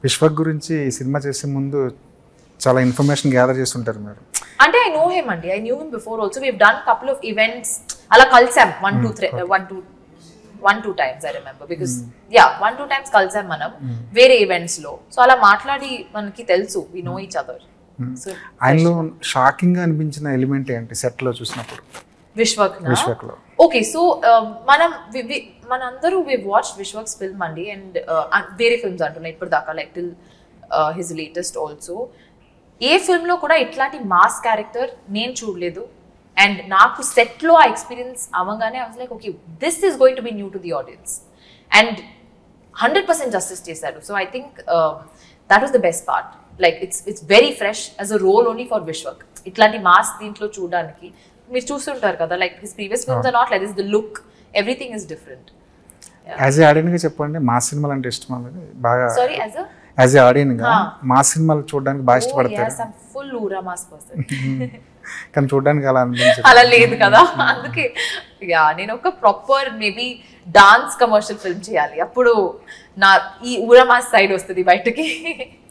విశ్వక్ గురించి ఈ సినిమా చేసే ముందు చాలా ఇన్ఫర్మేషన్ గ్యాదర్ చేస్తుంటారు మీరు అంటే ఐ నో హిమ్ అండి I knew him before also we done couple of events అలా కలిసాం one two three one two one two times I remember because yeah one two times కలిసాం మనం వేరే ఈవెంట్స్ లో సో అలా మాట్లాడి మనకి తెలుసు we know each other so ఆయనలో షాకింగ్ గా అనిపించిన ఎలిమెంట్ ఏంటి సెట్ లో చూసినప్పుడు విశ్వక్ విశ్వక్ లో ఓకే సో మనం వి- వి- మనందరూ వి వాచ్ విశ్వక్స్ ఫిల్మ్ అండి అండ్ వేరే ఫిల్మ్స్ అంటున్నాయి ఇప్పుడు దాకా like till his latest also a film లో కూడా ఇట్లాంటి మాస్ క్యారెక్టర్ నేను చూడలేదు అండ్ నాకు set లో ఆ ఎక్స్పీరియన్స్ అవ్వగానే I was like okay this is going to be new to the audience and hundred percent justice చేశారు so I think that was the best part like it's it's very fresh as a role only for Vishwak ఇట్లాంటి mass దీంట్లో చూడడానికి మీరు చూస్తుంటారు కదా like his previous films are not like this the look everything is different as a audience గా చెప్పండి మా సినిమాలు అంటే ఇష్టం అనేది బాగా sorry as a as a audience గా మా సినిమాలు చూడడానికి బాగా ఇష్టపడతారు yes, I'm full ఊరా మాస్ పర్సన్ కానీ చూడడానికి అలా అనిపించదు అలా లేదు కదా అందుకే యా నేను ఒక proper maybe dance commercial film చేయాలి అప్పుడు నా ఈ ఊరా మాస్ సైడ్ వస్తుంది బయటకి